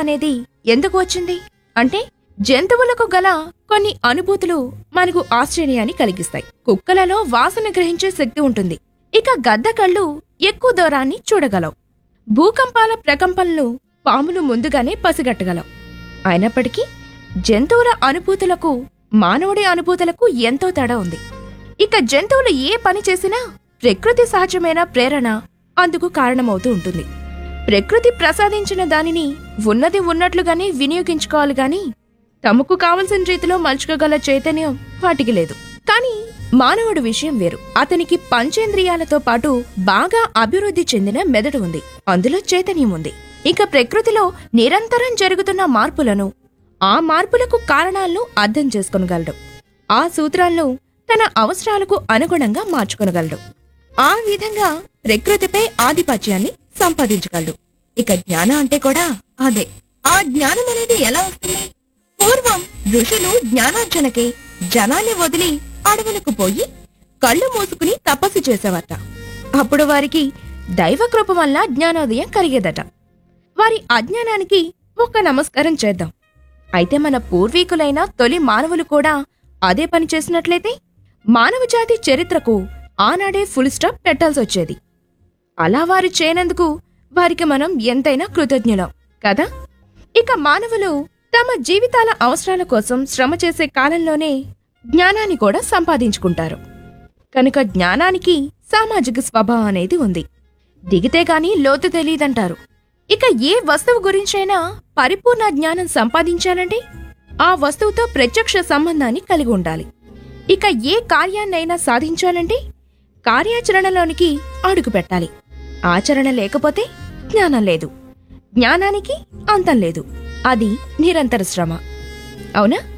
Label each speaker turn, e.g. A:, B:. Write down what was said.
A: అనేది ఎందుకు వచ్చింది అంటే జంతువులకు గల కొన్ని అనుభూతులు మనకు ఆశ్చర్యాన్ని కలిగిస్తాయి కుక్కలలో వాసన గ్రహించే శక్తి ఉంటుంది ఇక గద్ద కళ్ళు ఎక్కువ దూరాన్ని చూడగలవు భూకంపాల ప్రకంపనలు పాములు ముందుగానే పసిగట్టగలవు అయినప్పటికీ జంతువుల అనుభూతులకు మానవుడి అనుభూతులకు ఎంతో తేడా ఉంది ఇక జంతువులు ఏ పని చేసినా ప్రకృతి సహజమైన ప్రేరణ అందుకు కారణమవుతూ ఉంటుంది ప్రకృతి ప్రసాదించిన దానిని ఉన్నది ఉన్నట్లుగానే వినియోగించుకోవాలి గాని తమకు కావలసిన రీతిలో మలుచుకోగల చైతన్యం వాటికి లేదు కానీ మానవుడి విషయం వేరు అతనికి పంచేంద్రియాలతో పాటు బాగా అభివృద్ధి చెందిన మెదడు ఉంది అందులో చైతన్యం ఉంది ఇక ప్రకృతిలో నిరంతరం జరుగుతున్న మార్పులను ఆ మార్పులకు కారణాలను అర్థం చేసుకొనగలడు ఆ సూత్రాలను తన అవసరాలకు అనుగుణంగా మార్చుకొనగలడు ఆ విధంగా ప్రకృతిపై ఆధిపత్యాన్ని సంపాదించగలడు ఇక జ్ఞానం అంటే కూడా అదే ఆ జ్ఞానం అనేది ఎలా వస్తుంది పూర్వం ఋషులు జ్ఞానార్జనకే జనాన్ని వదిలి అడవులకు పోయి కళ్ళు మూసుకుని తపస్సు చేసేవారట అప్పుడు వారికి దైవకృప వల్ల జ్ఞానోదయం కలిగేదట వారి అజ్ఞానానికి ఒక నమస్కారం చేద్దాం అయితే మన పూర్వీకులైన తొలి మానవులు కూడా అదే పని చేసినట్లయితే మానవజాతి చరిత్రకు ఆనాడే ఫుల్ స్టాప్ పెట్టాల్సి వచ్చేది అలా వారు చేయనందుకు వారికి మనం ఎంతైనా కృతజ్ఞులం కదా ఇక మానవులు తమ జీవితాల అవసరాల కోసం శ్రమ చేసే కాలంలోనే జ్ఞానాన్ని కూడా సంపాదించుకుంటారు కనుక జ్ఞానానికి సామాజిక స్వభావం అనేది ఉంది దిగితే గాని లోతు తెలియదంటారు ఇక ఏ వస్తువు గురించైనా పరిపూర్ణ జ్ఞానం సంపాదించాలంటే ఆ వస్తువుతో ప్రత్యక్ష సంబంధాన్ని కలిగి ఉండాలి ఇక ఏ కార్యాన్నైనా సాధించాలంటే కార్యాచరణలోనికి అడుగు పెట్టాలి ఆచరణ లేకపోతే జ్ఞానం లేదు జ్ఞానానికి అంతం లేదు అది నిరంతర శ్రమ అవునా